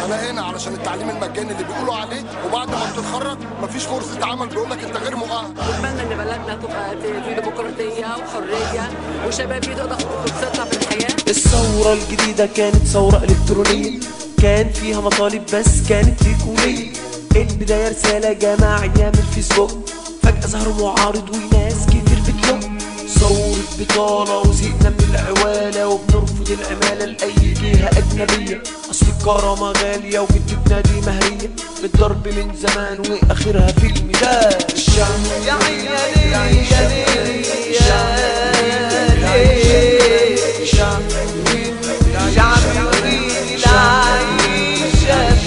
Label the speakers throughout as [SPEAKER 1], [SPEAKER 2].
[SPEAKER 1] انا هنا علشان التعليم المجاني اللي بيقولوا عليه وبعد ما بتتخرج مفيش فرصه عمل بيقول لك انت غير مؤهل
[SPEAKER 2] نتمنى ان بلدنا تبقى في ديمقراطيه وحريه وشباب تقدر فرصتها في الحياه
[SPEAKER 3] الثورة الجديدة كانت ثورة إلكترونية كان فيها مطالب بس كانت تكونية البداية رسالة جماعية من الفيسبوك فجأة ظهر معارض وناس كتير بتلوم ثورة بطالة وزهقنا من العوالة وبنرفض العمالة لأي جهة أجنبية أصل الكرامة غالية وجدتنا دي مهرية بالضرب من زمان وآخرها في الميدان الشعب يا عيني يا ليل يا ليل الشعب الشعب يريد العيش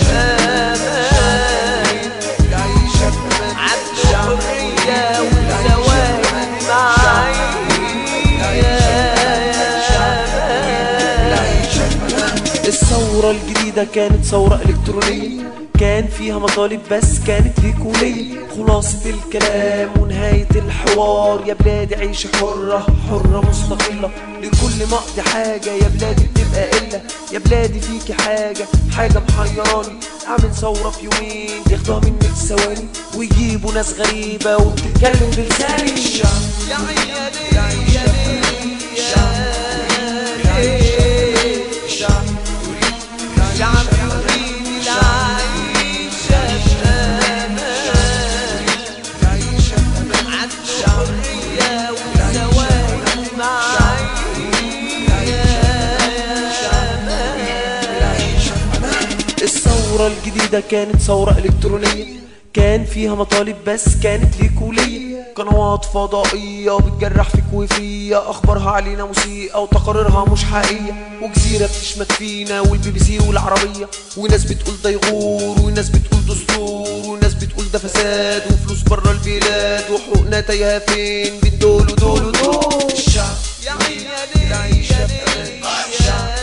[SPEAKER 3] بأمان عدل حرية والزواج معايا الثورة الجديدة كانت ثورة إلكترونية كان فيها مطالب بس كانت تكونية خلاصة الكلام ونهاية الحوار يا بلادي عيش حرة حرة مستقلة لكل مقضي حاجة يا بلادي بتبقى إلا يا بلادي فيكي حاجة حاجة محيراني أعمل ثورة في يومين ياخدوها منك ثواني ويجيبوا ناس غريبة وبتتكلم بلساني يا عيني يا ليل يا ليل يا ليل الشعب يريد العيش بأمان عدل حرية والزواج معايا الثورة الجديدة كانت ثورة إلكترونية كان فيها مطالب بس كانت ليكولية قنوات فضائية بتجرح فيك وفيا أخبارها علينا مسيئة وتقاريرها مش حقيقية وجزيرة بتشمت فينا والبي بي سي والعربية وناس بتقول ده يغور وناس بتقول دستور وناس بتقول ده فساد وفلوس بره البلاد وحقوقنا تايهة فين بين دول ودول ودول الشعب يا عيني يا ليل يا ليل يا